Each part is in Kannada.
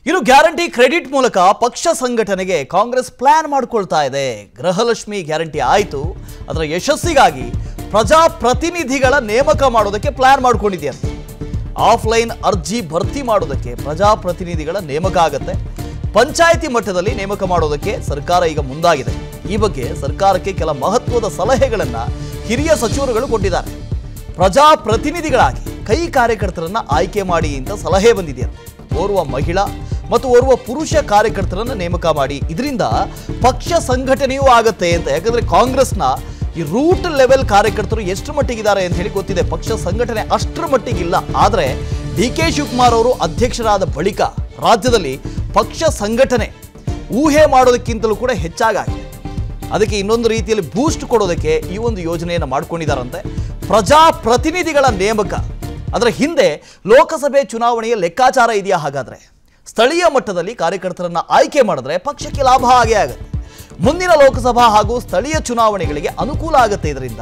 ಇನ್ನು ಗ್ಯಾರಂಟಿ ಕ್ರೆಡಿಟ್ ಮೂಲಕ ಪಕ್ಷ ಸಂಘಟನೆಗೆ ಕಾಂಗ್ರೆಸ್ ಪ್ಲಾನ್ ಮಾಡ್ಕೊಳ್ತಾ ಇದೆ ಗೃಹಲಕ್ಷ್ಮಿ ಗ್ಯಾರಂಟಿ ಆಯಿತು ಅದರ ಯಶಸ್ಸಿಗಾಗಿ ಪ್ರಜಾಪ್ರತಿನಿಧಿಗಳ ನೇಮಕ ಮಾಡೋದಕ್ಕೆ ಪ್ಲಾನ್ ಮಾಡ್ಕೊಂಡಿದೆಯಂತೆ ಆಫ್ಲೈನ್ ಅರ್ಜಿ ಭರ್ತಿ ಮಾಡೋದಕ್ಕೆ ಪ್ರಜಾಪ್ರತಿನಿಧಿಗಳ ನೇಮಕ ಆಗತ್ತೆ ಪಂಚಾಯಿತಿ ಮಟ್ಟದಲ್ಲಿ ನೇಮಕ ಮಾಡೋದಕ್ಕೆ ಸರ್ಕಾರ ಈಗ ಮುಂದಾಗಿದೆ ಈ ಬಗ್ಗೆ ಸರ್ಕಾರಕ್ಕೆ ಕೆಲ ಮಹತ್ವದ ಸಲಹೆಗಳನ್ನ ಹಿರಿಯ ಸಚಿವರುಗಳು ಕೊಟ್ಟಿದ್ದಾರೆ ಪ್ರಜಾಪ್ರತಿನಿಧಿಗಳಾಗಿ ಕೈ ಕಾರ್ಯಕರ್ತರನ್ನ ಆಯ್ಕೆ ಮಾಡಿ ಅಂತ ಸಲಹೆ ಬಂದಿದೆಯಂತೆ ಓರ್ವ ಮಹಿಳಾ ಮತ್ತು ಓರ್ವ ಪುರುಷ ಕಾರ್ಯಕರ್ತರನ್ನ ನೇಮಕ ಮಾಡಿ ಇದರಿಂದ ಪಕ್ಷ ಸಂಘಟನೆಯೂ ಆಗತ್ತೆ ಅಂತ ಯಾಕಂದ್ರೆ ಕಾಂಗ್ರೆಸ್ನ ಈ ರೂಟ್ ಲೆವೆಲ್ ಕಾರ್ಯಕರ್ತರು ಎಷ್ಟು ಮಟ್ಟಿಗಿದ್ದಾರೆ ಅಂತ ಹೇಳಿ ಗೊತ್ತಿದೆ ಪಕ್ಷ ಸಂಘಟನೆ ಅಷ್ಟರ ಮಟ್ಟಿಗಿಲ್ಲ ಆದರೆ ಡಿ ಕೆ ಶಿವಕುಮಾರ್ ಅವರು ಅಧ್ಯಕ್ಷರಾದ ಬಳಿಕ ರಾಜ್ಯದಲ್ಲಿ ಪಕ್ಷ ಸಂಘಟನೆ ಊಹೆ ಮಾಡೋದಕ್ಕಿಂತಲೂ ಕೂಡ ಹೆಚ್ಚಾಗಿದೆ ಅದಕ್ಕೆ ಇನ್ನೊಂದು ರೀತಿಯಲ್ಲಿ ಬೂಸ್ಟ್ ಕೊಡೋದಕ್ಕೆ ಈ ಒಂದು ಯೋಜನೆಯನ್ನು ಮಾಡ್ಕೊಂಡಿದ್ದಾರಂತೆ ಪ್ರಜಾಪ್ರತಿನಿಧಿಗಳ ನೇಮಕ ಅದರ ಹಿಂದೆ ಲೋಕಸಭೆ ಚುನಾವಣೆಯ ಲೆಕ್ಕಾಚಾರ ಇದೆಯಾ ಹಾಗಾದ್ರೆ ಸ್ಥಳೀಯ ಮಟ್ಟದಲ್ಲಿ ಕಾರ್ಯಕರ್ತರನ್ನ ಆಯ್ಕೆ ಮಾಡಿದ್ರೆ ಪಕ್ಷಕ್ಕೆ ಲಾಭ ಆಗೇ ಆಗುತ್ತೆ ಮುಂದಿನ ಲೋಕಸಭಾ ಹಾಗೂ ಸ್ಥಳೀಯ ಚುನಾವಣೆಗಳಿಗೆ ಅನುಕೂಲ ಆಗುತ್ತೆ ಇದರಿಂದ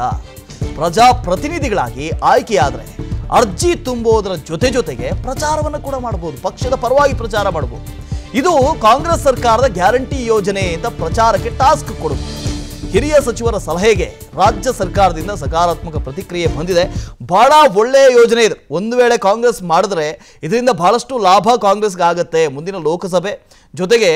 ಪ್ರಜಾಪ್ರತಿನಿಧಿಗಳಾಗಿ ಆಯ್ಕೆಯಾದರೆ ಅರ್ಜಿ ತುಂಬುವುದರ ಜೊತೆ ಜೊತೆಗೆ ಪ್ರಚಾರವನ್ನು ಕೂಡ ಮಾಡಬಹುದು ಪಕ್ಷದ ಪರವಾಗಿ ಪ್ರಚಾರ ಮಾಡಬಹುದು ಇದು ಕಾಂಗ್ರೆಸ್ ಸರ್ಕಾರದ ಗ್ಯಾರಂಟಿ ಯೋಜನೆ ಅಂತ ಪ್ರಚಾರಕ್ಕೆ ಟಾಸ್ಕ್ ಕೊಡುತ್ತೆ ಹಿರಿಯ ಸಚಿವರ ಸಲಹೆಗೆ ರಾಜ್ಯ ಸರ್ಕಾರದಿಂದ ಸಕಾರಾತ್ಮಕ ಪ್ರತಿಕ್ರಿಯೆ ಬಂದಿದೆ ಬಹಳ ಒಳ್ಳೆಯ ಯೋಜನೆ ಇದು ಒಂದು ವೇಳೆ ಕಾಂಗ್ರೆಸ್ ಮಾಡಿದ್ರೆ ಇದರಿಂದ ಬಹಳಷ್ಟು ಲಾಭ ಕಾಂಗ್ರೆಸ್ಗೆ ಆಗತ್ತೆ ಮುಂದಿನ ಲೋಕಸಭೆ ಜೊತೆಗೆ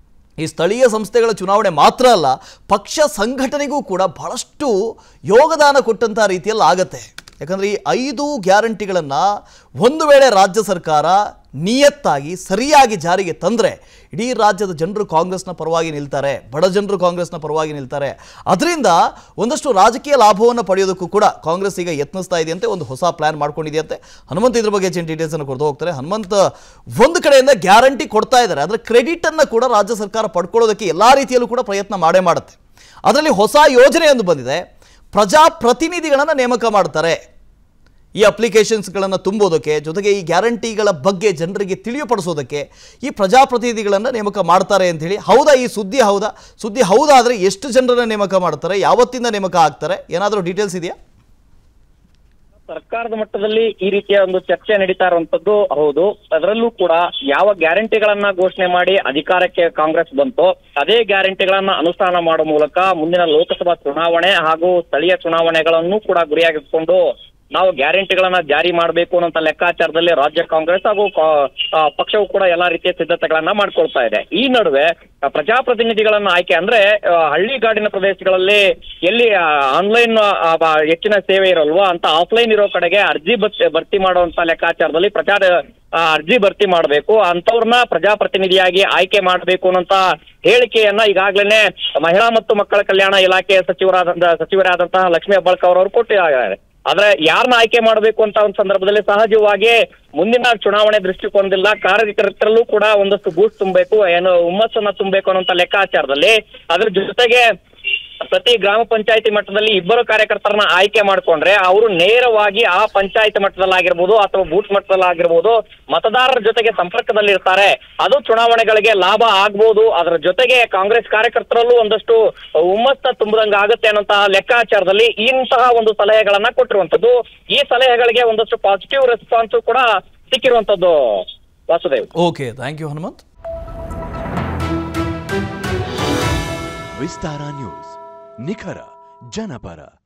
ಈ ಸ್ಥಳೀಯ ಸಂಸ್ಥೆಗಳ ಚುನಾವಣೆ ಮಾತ್ರ ಅಲ್ಲ ಪಕ್ಷ ಸಂಘಟನೆಗೂ ಕೂಡ ಬಹಳಷ್ಟು ಯೋಗದಾನ ಕೊಟ್ಟಂಥ ರೀತಿಯಲ್ಲಿ ಆಗತ್ತೆ ಯಾಕಂದರೆ ಈ ಐದು ಗ್ಯಾರಂಟಿಗಳನ್ನು ಒಂದು ವೇಳೆ ರಾಜ್ಯ ಸರ್ಕಾರ ನಿಯತ್ತಾಗಿ ಸರಿಯಾಗಿ ಜಾರಿಗೆ ತಂದರೆ ಇಡೀ ರಾಜ್ಯದ ಜನರು ಕಾಂಗ್ರೆಸ್ನ ಪರವಾಗಿ ನಿಲ್ತಾರೆ ಬಡ ಜನರು ಕಾಂಗ್ರೆಸ್ನ ಪರವಾಗಿ ನಿಲ್ತಾರೆ ಅದರಿಂದ ಒಂದಷ್ಟು ರಾಜಕೀಯ ಲಾಭವನ್ನು ಪಡೆಯೋದಕ್ಕೂ ಕೂಡ ಕಾಂಗ್ರೆಸ್ ಈಗ ಯತ್ನಿಸ್ತಾ ಇದೆಯಂತೆ ಒಂದು ಹೊಸ ಪ್ಲಾನ್ ಮಾಡ್ಕೊಂಡಿದೆಯಂತೆ ಹನುಮಂತ್ ಇದ್ರ ಬಗ್ಗೆ ಹೆಚ್ಚಿನ ಡೀಟೇಲ್ಸನ್ನು ಕೊಡ್ತಾ ಹೋಗ್ತಾರೆ ಹನುಮಂತ್ ಒಂದು ಕಡೆಯಿಂದ ಗ್ಯಾರಂಟಿ ಕೊಡ್ತಾ ಇದ್ದಾರೆ ಅದರ ಕ್ರೆಡಿಟನ್ನು ಕೂಡ ರಾಜ್ಯ ಸರ್ಕಾರ ಪಡ್ಕೊಳ್ಳೋದಕ್ಕೆ ಎಲ್ಲ ರೀತಿಯಲ್ಲೂ ಕೂಡ ಪ್ರಯತ್ನ ಮಾಡೇ ಮಾಡುತ್ತೆ ಅದರಲ್ಲಿ ಹೊಸ ಯೋಜನೆಯೊಂದು ಬಂದಿದೆ ಪ್ರಜಾಪ್ರತಿನಿಧಿಗಳನ್ನು ನೇಮಕ ಮಾಡ್ತಾರೆ ಈ ಅಪ್ಲಿಕೇಶನ್ಸ್ಗಳನ್ನು ತುಂಬೋದಕ್ಕೆ ಜೊತೆಗೆ ಈ ಗ್ಯಾರಂಟಿಗಳ ಬಗ್ಗೆ ಜನರಿಗೆ ತಿಳಿಯಪಡಿಸೋದಕ್ಕೆ ಈ ಪ್ರಜಾಪ್ರತಿನಿಧಿಗಳನ್ನು ನೇಮಕ ಮಾಡ್ತಾರೆ ಅಂತ ಹೇಳಿ ಹೌದಾ ಈ ಸುದ್ದಿ ಹೌದಾ ಸುದ್ದಿ ಹೌದಾದರೆ ಎಷ್ಟು ಜನರನ್ನ ನೇಮಕ ಮಾಡ್ತಾರೆ ಯಾವತ್ತಿಂದ ನೇಮಕ ಆಗ್ತಾರೆ ಏನಾದರೂ ಡೀಟೇಲ್ಸ್ ಇದೆಯಾ ಸರ್ಕಾರದ ಮಟ್ಟದಲ್ಲಿ ಈ ರೀತಿಯ ಒಂದು ಚರ್ಚೆ ನಡೀತಾ ಇರುವಂತದ್ದು ಹೌದು ಅದರಲ್ಲೂ ಕೂಡ ಯಾವ ಗ್ಯಾರಂಟಿಗಳನ್ನ ಘೋಷಣೆ ಮಾಡಿ ಅಧಿಕಾರಕ್ಕೆ ಕಾಂಗ್ರೆಸ್ ಬಂತು ಅದೇ ಗ್ಯಾರಂಟಿಗಳನ್ನ ಅನುಷ್ಠಾನ ಮಾಡುವ ಮೂಲಕ ಮುಂದಿನ ಲೋಕಸಭಾ ಚುನಾವಣೆ ಹಾಗೂ ಸ್ಥಳೀಯ ಚುನಾವಣೆಗಳನ್ನು ಕೂಡ ಗುರಿಯಾಗಿಸಿಕೊಂಡು ನಾವು ಗ್ಯಾರಂಟಿಗಳನ್ನ ಜಾರಿ ಮಾಡಬೇಕು ಅನ್ನೋ ಲೆಕ್ಕಾಚಾರದಲ್ಲಿ ರಾಜ್ಯ ಕಾಂಗ್ರೆಸ್ ಹಾಗೂ ಕಾ- ಆ, ಪಕ್ಷವು ಕೂಡ ಎಲ್ಲಾ ರೀತಿಯ ಸಿದ್ಧತೆಗಳನ್ನ ಮಾಡ್ಕೊಳ್ತಾ ಇದೆ ಈ ನಡುವೆ ಆ, ಪ್ರಜಾಪ್ರತಿನಿಧಿಗಳನ್ನ ಆಯ್ಕೆ ಅಂದ್ರೆ ಆ, ಹಳ್ಳಿಗಾಡಿನ ಪ್ರದೇಶಗಳಲ್ಲಿ ಎಲ್ಲಿ ಆನ್ಲೈನ್ ಹೆಚ್ಚಿನ ಸೇವೆ ಇರಲ್ವೋ ಅಂತ ಆಫ್ಲೈನ್ ಇರೋ ಕಡೆಗೆ ಅರ್ಜಿ ಭರ್ತಿ ಭರ್ತಿ ಮಾಡುವಂತ ಲೆಕ್ಕಾಚಾರದಲ್ಲಿ ಪ್ರಚಾರ ಆ, ಅರ್ಜಿ ಭರ್ತಿ ಮಾಡಬೇಕು ಅಂತವ್ರನ್ನ ಪ್ರಜಾಪ್ರತಿನಿಧಿಯಾಗಿ ಆಯ್ಕೆ ಮಾಡಬೇಕು ಅನ್ನೋಂತ ಹೇಳಿಕೆಯನ್ನ ಈಗಾಗಲೇ ಮಹಿಳಾ ಮತ್ತು ಮಕ್ಕಳ ಕಲ್ಯಾಣ ಇಲಾಖೆಯ ಸಚಿವರಾದಂತ ಸಚಿವರಾದಂತಹ ಲಕ್ಷ್ಮೀ ಹೆಬ್ಬಾಳ್ಕರ್ ಅವರು ಕೊಟ್ಟಿದ್ದಾರೆ ಆದ್ರೆ ಯಾರನ್ನ ಆಯ್ಕೆ ಮಾಡಬೇಕು ಅಂತ ಒಂದು ಸಂದರ್ಭದಲ್ಲಿ ಸಹಜವಾಗಿ ಮುಂದಿನ ಚುನಾವಣೆ ದೃಷ್ಟಿಕೋನದಿಂದ ಕಾರ್ಯಕರ್ತರಲ್ಲೂ ಕೂಡ ಒಂದಷ್ಟು ಬೂಸ್ಟ್ ತುಂಬಬೇಕು ಏನು ಹುಮ್ಮಸ್ಸನ್ನ ತುಂಬಬೇಕು ಅನ್ನೋಂತ ಲೆಕ್ಕಾಚಾರದಲ್ಲಿ ಅದ್ರ ಜೊತೆಗೆ ಪ್ರತಿ ಗ್ರಾಮ ಪಂಚಾಯತಿ ಮಟ್ಟದಲ್ಲಿ ಇಬ್ಬರು ಕಾರ್ಯಕರ್ತರನ್ನ ಆಯ್ಕೆ ಮಾಡ್ಕೊಂಡ್ರೆ ಅವರು ನೇರವಾಗಿ ಆ ಪಂಚಾಯತ್ ಮಟ್ಟದಲ್ಲಾಗಿರ್ಬೋದು ಅಥವಾ ಬೂತ್ ಮಟ್ಟದಲ್ಲಾಗಿರ್ಬೋದು ಮತದಾರರ ಜೊತೆಗೆ ಸಂಪರ್ಕದಲ್ಲಿ ಇರ್ತಾರೆ ಅದು ಚುನಾವಣೆಗಳಿಗೆ ಲಾಭ ಆಗ್ಬೋದು ಅದರ ಜೊತೆಗೆ ಕಾಂಗ್ರೆಸ್ ಕಾರ್ಯಕರ್ತರಲ್ಲೂ ಒಂದಷ್ಟು ಹುಮ್ಮಸ್ಸ ತುಂಬದಂಗ ಆಗುತ್ತೆ ಅನ್ನೋಂತಹ ಲೆಕ್ಕಾಚಾರದಲ್ಲಿ ಇಂತಹ ಒಂದು ಸಲಹೆಗಳನ್ನ ಕೊಟ್ಟಿರುವಂತದ್ದು ಈ ಸಲಹೆಗಳಿಗೆ ಒಂದಷ್ಟು ಪಾಸಿಟಿವ್ ರೆಸ್ಪಾನ್ಸ್ ಕೂಡ ಸಿಕ್ಕಿರುವಂತದ್ದು Vasudev okay thank you Hanumanth Vistara news ನಿಖರ ಜನಪರ